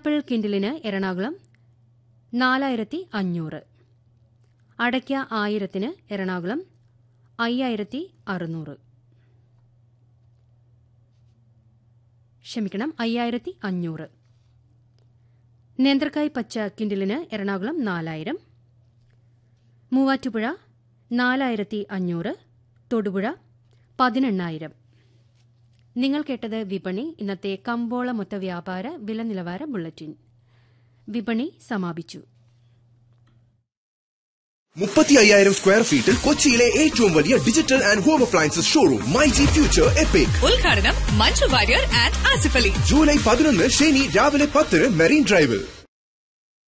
pineapple കിൻഡിലിന് Ernakulam നാലായിരത്തി അഞ്ഞൂറ് അടയ്ക്ക ആയിരത്തിന് എറണാകുളം അയ്യായിരത്തി അറുന്നൂറ് ക്ഷമിക്കണം അയ്യായിരത്തി അഞ്ഞൂറ് നേന്ത്രക്കായ് പച്ച കിൻഡിലിന് എറണാകുളം നാലായിരം മൂവാറ്റുപുഴ നാലായിരത്തി അഞ്ഞൂറ് തൊടുപുഴ പതിനെണ്ണായിരം നിങ്ങൾ കേട്ടത് വിപണി ഇന്നത്തെ കമ്പോള മൊത്ത വ്യാപാര വില നിലവാര ബുള്ളറ്റിൻ വിപണി സമാപിച്ചു മുപ്പത്തി അയ്യായിരം സ്ക്വയർ ഫീറ്റിൽ കൊച്ചിയിലെ ഏറ്റവും വലിയ digital and home appliances showroom my G future epic ഉദ്ഘാടനം മഞ്ജു വാര്യർ ആൻഡ് ആസിഫ് അലി ജൂലൈ പതിനൊന്ന് ശനി രാവിലെ പത്തിന് മെറീൻ ഡ്രൈവിൽ